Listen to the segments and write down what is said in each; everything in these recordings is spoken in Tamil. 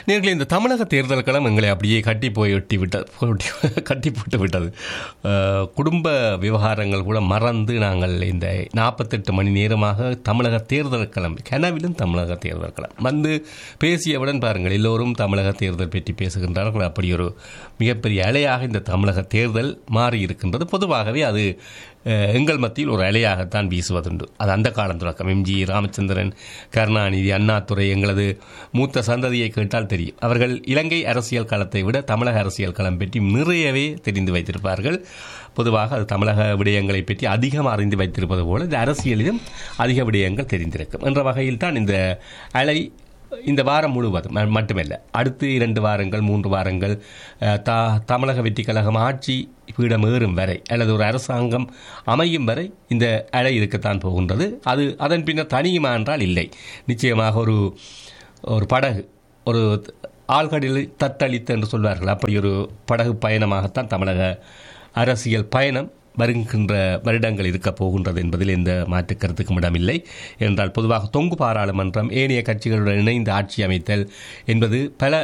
நேர்களே இந்த தமிழக தேர்தல் களம் எங்களை அப்படியே கட்டி போய் ஒட்டி விட்டது ஒட்டி- கட்டி போட்டு விட்டது அஹ், குடும்ப விவகாரங்கள் கூட மறந்து நாங்கள் இந்த நாற்பத்தெட்டு மணி நேரமாக தமிழக தேர்தல் களம் கனவிலும் தமிழக தேர்தல் களம் வந்து பேசியவுடன் பாருங்கள் எல்லோரும் தமிழக தேர்தல் பற்றி பேசுகின்றார்கள் அப்படி ஒரு மிகப்பெரிய அலையாக இந்த தமிழக தேர்தல் மாறி இருக்கின்றது பொதுவாகவே அது அஹ், எங்கள் மத்தியில் ஒரு அலையாகத்தான் வீசுவதுண்டு அது அந்த காலம் தொடக்கம் எம்ஜி ராமச்சந்திரன் கருணாநிதி அண்ணாதுரை எங்களது மூத்த சந்ததியை கேட்டால் தெரியும் அவர்கள் இலங்கை அரசியல் களத்தை விட தமிழக அரசியல் களம் பற்றி நிறையவே தெரிந்து வைத்திருப்பார்கள் பொதுவாக அது தமிழக விடயங்களை பற்றி அதிகம் அறிந்து வைத்திருப்பது போல இந்த அரசியலிலும் அதிக விடயங்கள் தெரிந்திருக்கும் என்ற வகையில் தான் இந்த அலை இந்த வாரம் முழுவதும் ம- மட்டுமல்ல அடுத்து இரண்டு வாரங்கள் மூன்று வாரங்கள் அஹ், த தமிழக வெற்றி கழகம் ஆட்சி பீடம் ஏறும் வரை அல்லது ஒரு அரசாங்கம் அமையும் வரை இந்த அலை இருக்கத்தான் போகின்றது அது அதன் பின்னர் தனியுமா என்றால் இல்லை நிச்சயமாக ஒரு ஒரு படகு ஒரு ஆழ்கடலில் தத்தளித்து என்று சொல்வார்கள் அப்படி ஒரு படகு பயணமாகத்தான் தமிழக அரசியல் பயணம் வருகின்ற வருடங்கள் இருக்கப் போகின்றது என்பதில் எந்த மாற்று கருத்துக்கும் இடமில்லை என்றால் பொதுவாக தொங்கு பாராளுமன்றம் ஏனைய கட்சிகளுடன் இணைந்து ஆட்சி அமைத்தல் என்பது பல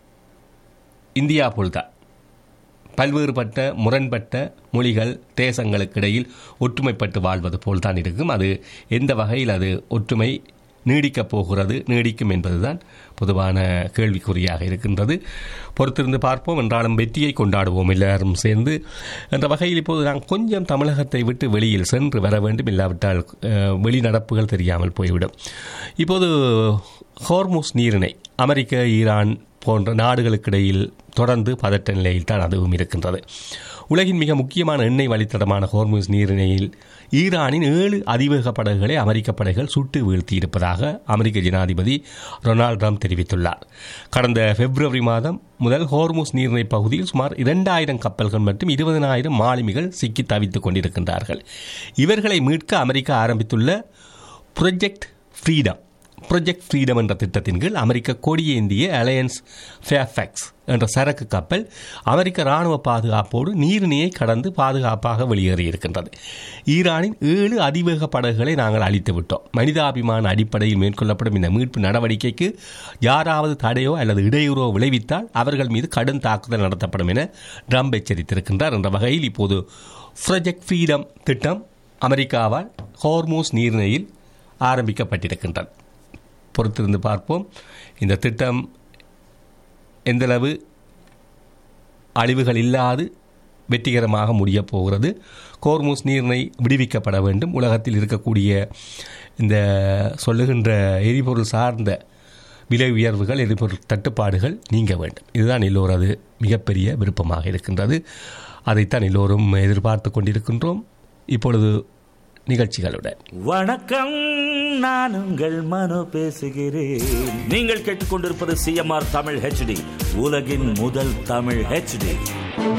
இந்தியா போல்தான் பல்வேறுபட்ட முரண்பட்ட மொழிகள் தேசங்களுக்கு இடையில் ஒற்றுமைப்பட்டு வாழ்வது போல்தான் இருக்கும் அது எந்த வகையில் அது ஒற்றுமை நீடிக்கப் போகிறது நீடிக்கும் என்பதுதான் பொதுவான கேள்விக்குறியாக இருக்கின்றது பொறுத்திருந்து பார்ப்போம் என்றாலும் வெற்றியை கொண்டாடுவோம் எல்லாரும் சேர்ந்து என்ற வகையில் இப்போது நாம் கொஞ்சம் தமிழகத்தை விட்டு வெளியில் சென்று வர வேண்டும் இல்லாவிட்டால் அஹ், வெளிநடப்புகள் தெரியாமல் போய்விடும் இப்போது ஹோர்முஸ் நீரிணை அமெரிக்க ஈரான் போன்ற நாடுகளுக்கிடையில் தொடர்ந்து பதட்ட நிலையில் தான் அதுவும் இருக்கின்றது உலகின் மிக முக்கியமான எண்ணெய் வழித்தடமான ஹோர்முஸ் நீரிணையில் ஈரானின் ஏழு அதிவேக படகுகளை அமெரிக்க படைகள் சுட்டு வீழ்த்தியிருப்பதாக அமெரிக்க ஜனாதிபதி டொனால்ட் ட்ரம்ப் தெரிவித்துள்ளார் கடந்த பிப்ரவரி மாதம் முதல் ஹோர்முஸ் நீரிணை பகுதியில் சுமார் இரண்டாயிரம் கப்பல்கள் மற்றும் இருபதனாயிரம் மாலுமிகள் சிக்கி தவித்துக் கொண்டிருக்கின்றார்கள் இவர்களை மீட்க அமெரிக்கா ஆரம்பித்துள்ள ப்ரொஜெக்ட் ஃப்ரீடம் ப்ரொஜெக்ட் ஃப்ரீடம் என்ற திட்டத்தின் கீழ் அமெரிக்க கொடியேந்திய அலையன்ஸ் ஃபேஃபேக்ஸ் என்ற சரக்கு கப்பல் அமெரிக்க ராணுவ பாதுகாப்போடு நீரிணையை கடந்து பாதுகாப்பாக வெளியேறியிருக்கின்றது ஈரானின் ஏழு அதிவேக படகுகளை நாங்கள் அழித்து விட்டோம் மனிதாபிமான அடிப்படையில் மேற்கொள்ளப்படும் இந்த மீட்பு நடவடிக்கைக்கு யாராவது தடையோ அல்லது இடையூறோ விளைவித்தால் அவர்கள் மீது கடும் தாக்குதல் நடத்தப்படும் என ட்ரம்ப் எச்சரித்திருக்கின்றார் என்ற வகையில் இப்போது ப்ரொஜெக்ட் ஃப்ரீடம் திட்டம் அமெரிக்காவால் ஹோர்மூஸ் நீர்நிலையில் ஆரம்பிக்கப்பட்டிருக்கின்றது பொறுத்திருந்து பார்ப்போம் இந்த திட்டம் எந்தளவு அழிவுகள் இல்லாது வெற்றிகரமாக முடியப் போகிறது கோர்மூஸ் நீரிணை விடுவிக்கப்பட வேண்டும் உலகத்தில் இருக்கக்கூடிய இந்த சொல்லுகின்ற எரிபொருள் சார்ந்த விலை உயர்வுகள் எரிபொருள் தட்டுப்பாடுகள் நீங்க வேண்டும் இதுதான் எல்லோரது மிகப்பெரிய விருப்பமாக இருக்கின்றது அதைத்தான் எல்லோரும் எதிர்பார்த்து கொண்டிருக்கின்றோம் இப்பொழுது நிகழ்ச்சிகளுடன் வணக்கம் நான் உங்கள் மனோ பேசுகிறேன் நீங்கள் கேட்டுக்கொண்டிருப்பது சிஎம்ஆர் தமிழ் ஹெச்டி உலகின் முதல் தமிழ் ஹெச்டி